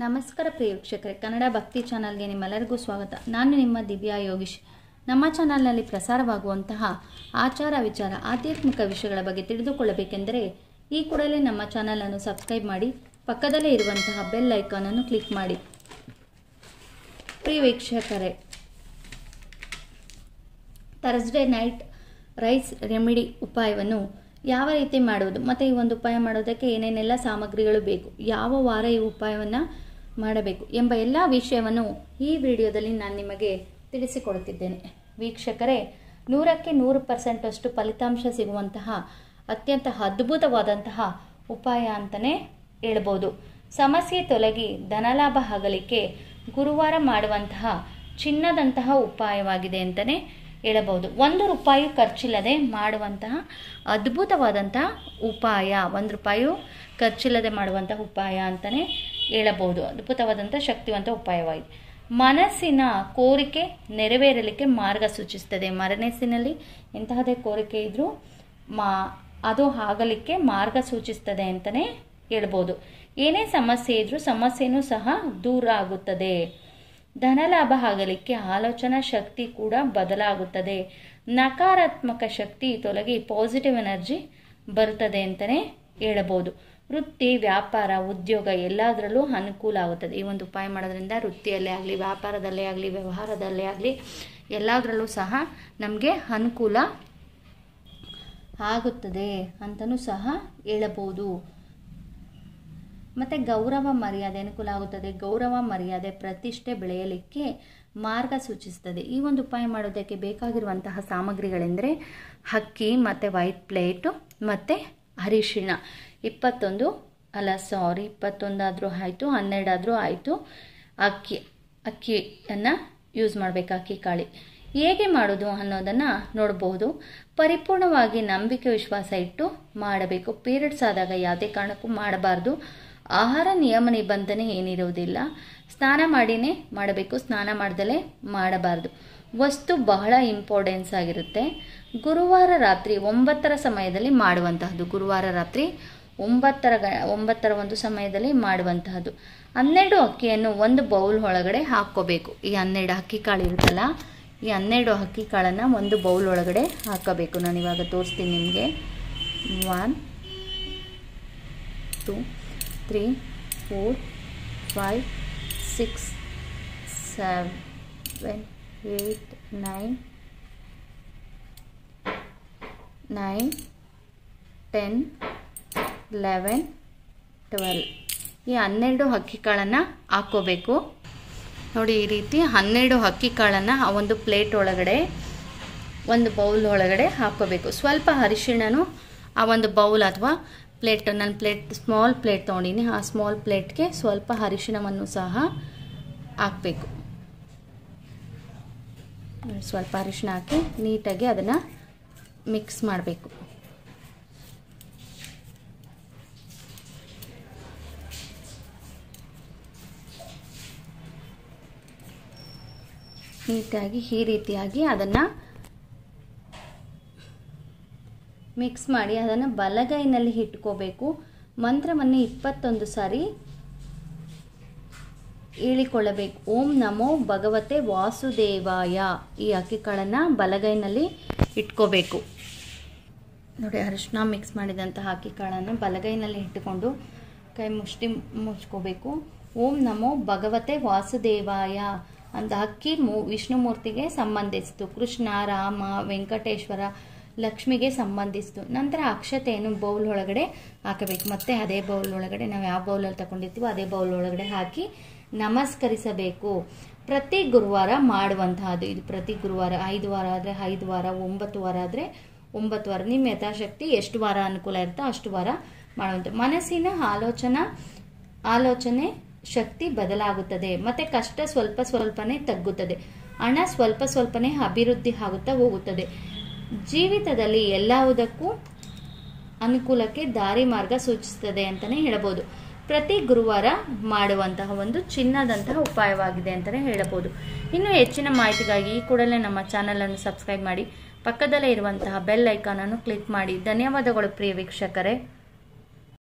ನಮಸ್ಕಾರ ಪ್ರಿಯ ವೀಕ್ಷಕರೇ ಕನ್ನಡ ಭಕ್ತಿ ಚಾನಲ್ಗೆ ನಿಮ್ಮೆಲ್ಲರಿಗೂ ಸ್ವಾಗತ ನಾನು ನಿಮ್ಮ ದಿವ್ಯಾ ಯೋಗೀಶ್ ನಮ್ಮ ಚಾನಲ್ನಲ್ಲಿ ಪ್ರಸಾರವಾಗುವಂತಹ ಆಚಾರ ವಿಚಾರ ಆಧ್ಯಾತ್ಮಿಕ ವಿಷಯಗಳ ಬಗ್ಗೆ ತಿಳಿದುಕೊಳ್ಳಬೇಕೆಂದರೆ ಈ ಕೂಡಲೇ ನಮ್ಮ ಚಾನಲನ್ನು ಸಬ್ಸ್ಕ್ರೈಬ್ ಮಾಡಿ ಪಕ್ಕದಲ್ಲೇ ಇರುವಂತಹ ಬೆಲ್ ಐಕಾನನ್ನು ಕ್ಲಿಕ್ ಮಾಡಿ ಪ್ರಿಯ ವೀಕ್ಷಕರೇ ಥರ್ಸ್ಡೇ ನೈಟ್ ರೈಸ್ ರೆಮಿಡಿ ಉಪಾಯವನ್ನು ಯಾವ ರೀತಿ ಮಾಡುವುದು ಮತ್ತು ಈ ಒಂದು ಉಪಾಯ ಮಾಡೋದಕ್ಕೆ ಏನೇನೆಲ್ಲ ಸಾಮಗ್ರಿಗಳು ಬೇಕು ಯಾವ ವಾರ ಈ ಉಪಾಯವನ್ನು ಮಾಡಬೇಕು ಎಂಬ ಎಲ್ಲ ವಿಷಯವನ್ನು ಈ ವಿಡಿಯೋದಲ್ಲಿ ನಾನು ನಿಮಗೆ ತಿಳಿಸಿಕೊಡುತ್ತಿದ್ದೇನೆ ವೀಕ್ಷಕರೇ ನೂರಕ್ಕೆ ನೂರು ಪರ್ಸೆಂಟಷ್ಟು ಫಲಿತಾಂಶ ಸಿಗುವಂತಹ ಅತ್ಯಂತ ಅದ್ಭುತವಾದಂತಹ ಉಪಾಯ ಅಂತಲೇ ಹೇಳ್ಬೋದು ಸಮಸ್ಯೆ ತೊಲಗಿ ಧನಲಾಭ ಆಗಲಿಕ್ಕೆ ಗುರುವಾರ ಮಾಡುವಂತಹ ಚಿನ್ನದಂತಹ ಉಪಾಯವಾಗಿದೆ ಅಂತಲೇ ಹೇಳಬಹುದು ಒಂದು ರೂಪಾಯಿ ಖರ್ಚಿಲ್ಲದೆ ಮಾಡುವಂತಹ ಅದ್ಭುತವಾದಂತಹ ಉಪಾಯ ಒಂದು ರೂಪಾಯಿ ಖರ್ಚಿಲ್ಲದೆ ಮಾಡುವಂತಹ ಉಪಾಯ ಅಂತಲೇ ಹೇಳಬಹುದು ಅದ್ಭುತವಾದಂಥ ಶಕ್ತಿವಂತ ಉಪಾಯವಾಗಿದೆ ಮನಸ್ಸಿನ ಕೋರಿಕೆ ನೆರವೇರಲಿಕ್ಕೆ ಮಾರ್ಗ ಸೂಚಿಸ್ತದೆ ಮನಸ್ಸಿನಲ್ಲಿ ಎಂತಹದೇ ಕೋರಿಕೆ ಇದ್ದರೂ ಮಾ ಅದು ಆಗಲಿಕ್ಕೆ ಮಾರ್ಗ ಸೂಚಿಸ್ತದೆ ಅಂತಲೇ ಹೇಳ್ಬೋದು ಏನೇ ಸಮಸ್ಯೆ ಇದ್ರೂ ಸಮಸ್ಯೆನೂ ಸಹ ದೂರ ಆಗುತ್ತದೆ ಧನಲಾಭ ಆಗಲಿಕ್ಕೆ ಆಲೋಚನಾ ಶಕ್ತಿ ಕೂಡ ಬದಲಾಗುತ್ತದೆ ನಕಾರಾತ್ಮಕ ಶಕ್ತಿ ತೊಲಗಿ ಪಾಸಿಟಿವ್ ಎನರ್ಜಿ ಬರುತ್ತದೆ ಅಂತಲೇ ಹೇಳಬಹುದು ವೃತ್ತಿ ವ್ಯಾಪಾರ ಉದ್ಯೋಗ ಎಲ್ಲದರಲ್ಲೂ ಅನುಕೂಲ ಆಗುತ್ತದೆ ಈ ಒಂದು ಉಪಾಯ ಮಾಡೋದ್ರಿಂದ ವೃತ್ತಿಯಲ್ಲೇ ಆಗಲಿ ವ್ಯಾಪಾರದಲ್ಲೇ ಆಗಲಿ ವ್ಯವಹಾರದಲ್ಲೇ ಆಗಲಿ ಎಲ್ಲದರಲ್ಲೂ ಸಹ ನಮಗೆ ಅನುಕೂಲ ಆಗುತ್ತದೆ ಅಂತಲೂ ಸಹ ಹೇಳಬಹುದು ಮತ್ತು ಗೌರವ ಮರ್ಯಾದೆ ಅನುಕೂಲ ಆಗುತ್ತದೆ ಗೌರವ ಮರ್ಯಾದೆ ಪ್ರತಿಷ್ಠೆ ಬೆಳೆಯಲಿಕ್ಕೆ ಮಾರ್ಗ ಸೂಚಿಸ್ತದೆ ಈ ಒಂದು ಉಪಾಯ ಮಾಡೋದಕ್ಕೆ ಬೇಕಾಗಿರುವಂತಹ ಸಾಮಗ್ರಿಗಳೆಂದರೆ ಅಕ್ಕಿ ಮತ್ತು ವೈಟ್ ಪ್ಲೇಟು ಮತ್ತು ಅರಿಶಿಣ ಇಪ್ಪತ್ತೊಂದು ಅಲ್ಲ ಸಾರಿ ಇಪ್ಪತ್ತೊಂದಾದರೂ ಆಯಿತು ಹನ್ನೆರಡಾದರೂ ಆಯಿತು ಅಕ್ಕಿ ಅಕ್ಕಿಯನ್ನು ಯೂಸ್ ಮಾಡಬೇಕು ಅಕ್ಕಿ ಕಾಳಿ ಹೇಗೆ ಮಾಡೋದು ಅನ್ನೋದನ್ನು ನೋಡಬಹುದು ಪರಿಪೂರ್ಣವಾಗಿ ನಂಬಿಕೆ ವಿಶ್ವಾಸ ಇಟ್ಟು ಮಾಡಬೇಕು ಪೀರಿಯಡ್ಸ್ ಆದಾಗ ಯಾವುದೇ ಕಾರಣಕ್ಕೂ ಮಾಡಬಾರ್ದು ಆಹಾರ ನಿಯಮ ನಿಬಂಧನೆ ಏನಿರುವುದಿಲ್ಲ ಸ್ನಾನ ಮಾಡಿನೇ ಮಾಡಬೇಕು ಸ್ನಾನ ಮಾಡ್ದಲೇ ಮಾಡಬಾರ್ದು ವಸ್ತು ಬಹಳ ಇಂಪಾರ್ಟೆನ್ಸ್ ಆಗಿರುತ್ತೆ ಗುರುವಾರ ರಾತ್ರಿ ಒಂಬತ್ತರ ಸಮಯದಲ್ಲಿ ಮಾಡುವಂತಹದ್ದು ಗುರುವಾರ ರಾತ್ರಿ ಒಂಬತ್ತರ ಗ ಒಂಬತ್ತರ ಒಂದು ಸಮಯದಲ್ಲಿ ಮಾಡುವಂತಹದ್ದು ಹನ್ನೆರಡು ಅಕ್ಕಿಯನ್ನು ಒಂದು ಬೌಲ್ ಒಳಗಡೆ ಹಾಕ್ಕೋಬೇಕು ಈ ಹನ್ನೆರಡು ಅಕ್ಕಿ ಕಾಳು ಇರುತ್ತಲ್ಲ ಈ ಹನ್ನೆರಡು ಅಕ್ಕಿ ಕಾಳನ್ನು ಒಂದು ಬೌಲ್ ಒಳಗಡೆ ಹಾಕಬೇಕು ನಾನು ಇವಾಗ ತೋರಿಸ್ತೀನಿ ನಿಮಗೆ one two three four five six seven eight nine nine ten eleven twelve ಈ ಹನ್ನೆರಡು ಅಕ್ಕಿ ಕಾಳನ್ನು ಹಾಕ್ಕೋಬೇಕು ನೋಡಿ ಈ ರೀತಿ ಹನ್ನೆರಡು ಅಕ್ಕಿ ಕಾಳನ್ನು ಆ ಒಂದು ಪ್ಲೇಟ್ ಒಳಗಡೆ ಒಂದು ಬೌಲ್ ಒಳಗಡೆ ಹಾಕ್ಕೋಬೇಕು ಸ್ವಲ್ಪ ಅರಿಶಿಣನು ಆ ಒಂದು ಬೌಲ್ ಅಥವಾ ಪ್ಲೇಟ್ ನಾನು ಪ್ಲೇಟ್ ಸ್ಮಾಲ್ ಪ್ಲೇಟ್ ತೊಗೊಂಡಿನಿ ಆ ಸ್ಮಾಲ್ ಪ್ಲೇಟ್ಗೆ ಸ್ವಲ್ಪ ಅರಿಶಿಣವನ್ನು ಸಹ ಹಾಕಬೇಕು ಸ್ವಲ್ಪ ಅರಿಶಿಣ ಹಾಕಿ ನೀಟಾಗಿ ಅದನ್ನು ಮಿಕ್ಸ್ ಮಾಡಬೇಕು ನೀಟಾಗಿ ಈ ರೀತಿಯಾಗಿ ಅದನ್ನು ಮಿಕ್ಸ್ ಮಾಡಿ ಅದನ್ನು ಬಲಗೈನಲ್ಲಿ ಇಟ್ಕೋಬೇಕು ಮಂತ್ರವನ್ನು ಇಪ್ಪತ್ತೊಂದು ಸಾರಿ ಹೇಳಿಕೊಳ್ಳಬೇಕು ಓಂ ನಮೋ ಭಗವತೆ ವಾಸುದೇವಾಯ ಈ ಅಕ್ಕಿ ಕಾಳನ್ನು ಬಲಗೈನಲ್ಲಿ ಇಟ್ಕೋಬೇಕು ನೋಡಿ ಅರಿಶಿನ ಮಿಕ್ಸ್ ಮಾಡಿದಂತಹ ಅಕ್ಕಿ ಕಾಳನ್ನು ಬಲಗೈನಲ್ಲಿ ಇಟ್ಟುಕೊಂಡು ಕೈ ಮುಷ್ಟಿ ಮುಚ್ಕೋಬೇಕು ಓಂ ನಮೋ ಭಗವತೆ ವಾಸುದೇವಾಯ ಅಂತ ಅಕ್ಕಿ ಮೂ ವಿಷ್ಣುಮೂರ್ತಿಗೆ ಸಂಬಂಧಿಸಿತು ಕೃಷ್ಣ ರಾಮ ವೆಂಕಟೇಶ್ವರ ಲಕ್ಷ್ಮಿಗೆ ಸಂಬಂಧಿಸಿತು ನಂತರ ಅಕ್ಷತೆಯನ್ನು ಬೌಲ್ ಒಳಗಡೆ ಹಾಕಬೇಕು ಮತ್ತೆ ಅದೇ ಬೌಲ್ ಒಳಗಡೆ ನಾವು ಯಾವ ಬೌಲಲ್ಲಿ ತಗೊಂಡಿರ್ತೀವೋ ಅದೇ ಬೌಲ್ ಒಳಗಡೆ ಹಾಕಿ ನಮಸ್ಕರಿಸಬೇಕು ಪ್ರತಿ ಗುರುವಾರ ಮಾಡುವಂತಹದ್ದು ಇದು ಪ್ರತಿ ಗುರುವಾರ ಐದು ವಾರ ಆದರೆ ಐದು ವಾರ ಒಂಬತ್ತು ವಾರ ಆದರೆ ಒಂಬತ್ತು ವಾರ ನಿಮ್ಮ ಯಥಾಶಕ್ತಿ ಎಷ್ಟು ವಾರ ಅನುಕೂಲ ಇರುತ್ತೋ ಅಷ್ಟು ವಾರ ಮಾಡುವಂಥ ಮನಸ್ಸಿನ ಆಲೋಚನಾ ಆಲೋಚನೆ ಶಕ್ತಿ ಬದಲಾಗುತ್ತದೆ ಮತ್ತೆ ಕಷ್ಟ ಸ್ವಲ್ಪ ಸ್ವಲ್ಪನೇ ತಗ್ಗುತ್ತದೆ ಹಣ ಸ್ವಲ್ಪ ಸ್ವಲ್ಪನೇ ಅಭಿವೃದ್ಧಿ ಆಗುತ್ತಾ ಹೋಗುತ್ತದೆ ಜೀವಿತದಲ್ಲಿ ಎಲ್ಲವುದಕ್ಕೂ ಅನುಕೂಲಕ್ಕೆ ದಾರಿ ಮಾರ್ಗ ಸೂಚಿಸುತ್ತದೆ ಅಂತಲೇ ಹೇಳಬಹುದು ಪ್ರತಿ ಗುರುವಾರ ಮಾಡುವಂತಹ ಒಂದು ಚಿನ್ನದಂತಹ ಉಪಾಯವಾಗಿದೆ ಅಂತಲೇ ಹೇಳಬಹುದು ಇನ್ನು ಹೆಚ್ಚಿನ ಮಾಹಿತಿಗಾಗಿ ಈ ಕೂಡಲೇ ನಮ್ಮ ಚಾನಲನ್ನು ಸಬ್ಸ್ಕ್ರೈಬ್ ಮಾಡಿ ಪಕ್ಕದಲ್ಲೇ ಇರುವಂತಹ ಬೆಲ್ ಐಕಾನನ್ನು ಕ್ಲಿಕ್ ಮಾಡಿ ಧನ್ಯವಾದಗಳು ಪ್ರಿಯ ವೀಕ್ಷಕರೇ